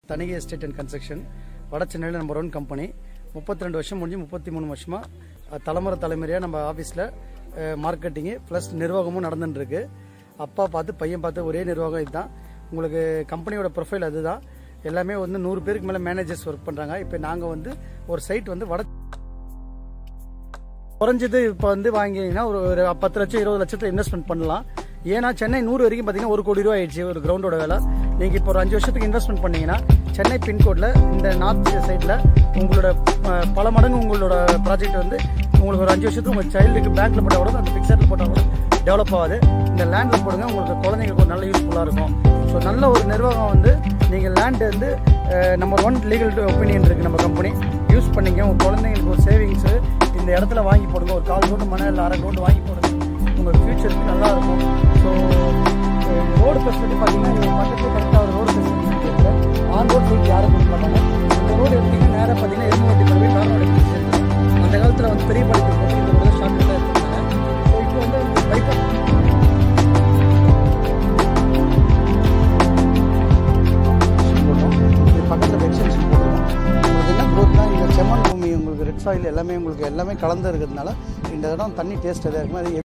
தனிகை estate and construction வட சென்னையில் number one company முப்பத்தி ரெண்டு வருஷம் முடிஞ்சு முப்பத்தி மூணு வருஷமா அஹ், தலைமுறை தலைமுறையாக நம்ம ஆஃபீஸில் மார்க்கெட்டிங்கு ப்ளஸ் நிர்வாகமும் நடந்துட்டு இருக்கு அப்பா பார்த்து பையன் பார்த்து ஒரே நிர்வாகம் இதுதான் உங்களுக்கு கம்பெனியோட ப்ரொஃபைல் அதுதான் எல்லாமே வந்து நூறு பேருக்கு மேலே மேனேஜர்ஸ் ஒர்க் பண்ணுறாங்க இப்போ நாங்கள் வந்து ஒரு சைட் வந்து வட குறைஞ்சது இப்போ வந்து வாங்கினீங்கன்னா ஒரு ஒரு பத்து லட்சம் இருபது லட்சத்தை இன்வெஸ்ட்மெண்ட் பண்ணலாம் ஏன்னா சென்னை நூறு வரைக்கும் பார்த்தீங்கன்னா ஒரு கோடி ரூபாய் ஆயிடுச்சு ஒரு கிரவுண்டோட வேலை நீங்கள் இப்போ ஒரு அஞ்சு வருஷத்துக்கு இன்வெஸ்ட்மெண்ட் பண்ணீங்கன்னா சென்னை பின்கோடில் இந்த நார்த் சைடில் உங்களோட அஹ், பல மடங்கு உங்களோட ப்ராஜெக்ட் வந்து உங்களுக்கு ஒரு அஞ்சு வருஷத்துக்கு உங்கள் சைல்டுக்கு பேங்க்ல போட்டால் கூட அந்த ஃபிக்ஸடில் போட்டால் கூட டெவலப் ஆகாது இந்த லேண்டில் போடுங்க உங்களுக்கு குழந்தைங்களுக்கு ஒரு நல்ல யூஸ்ஃபுல்லாக இருக்கும் ஸோ நல்ல ஒரு நிர்வாகம் வந்து நீங்கள் லேண்ட் வந்து நம்பர் ஒன் லீகல் ஒப்பீனியன் இருக்குது நம்ம கம்பெனி யூஸ் பண்ணிங்க உங்கள் குழந்தைங்களுக்கு ஒரு சேவிங்ஸு இந்த இடத்துல வாங்கி போடுங்க ஒரு கால் கோட்டு மணி இல்லை அரை கோட்டு வாங்கி போடுங்க உங்கள் ஃபியூச்சருக்கு நல்லா இருக்கும் ஸோ ரோடு ஃபெசிலிட்டி பார்த்தீங்கன்னா இது பக்கத்து பக்கத்தில் ஒரு ரோடு ஃபெசிலிட்டி இருக்குது ஆன் ரோட் ஃபீல்ட் யாரும் கொடுக்க மாட்டாங்க இந்த ரோடு எடுத்தீங்கன்னா நேராக பார்த்தீங்கன்னா எருமவட்டி பறவை காரனோட அந்த காலத்தில் வந்து பெரிய படிப்பு போட்டு இந்த ரோடு ஷார்ட் கட்டாக எடுத்துருந்தாங்க ஸோ இப்போ வந்து பைப்பாஸ் போட்டோம் இது பக்கத்தில் எக்ஸ்டென்ஷன் போட்டுருக்கோம் உங்களுக்கு என்ன க்ரோத்னா இந்த செம்மண் பூமி உங்களுக்கு ரெட் சாயில் எல்லாமே உங்களுக்கு எல்லாமே கலந்து இருக்கிறதுனால இந்த இடம் தண்ணி டேஸ்ட் எதாக இருக்குமோ அது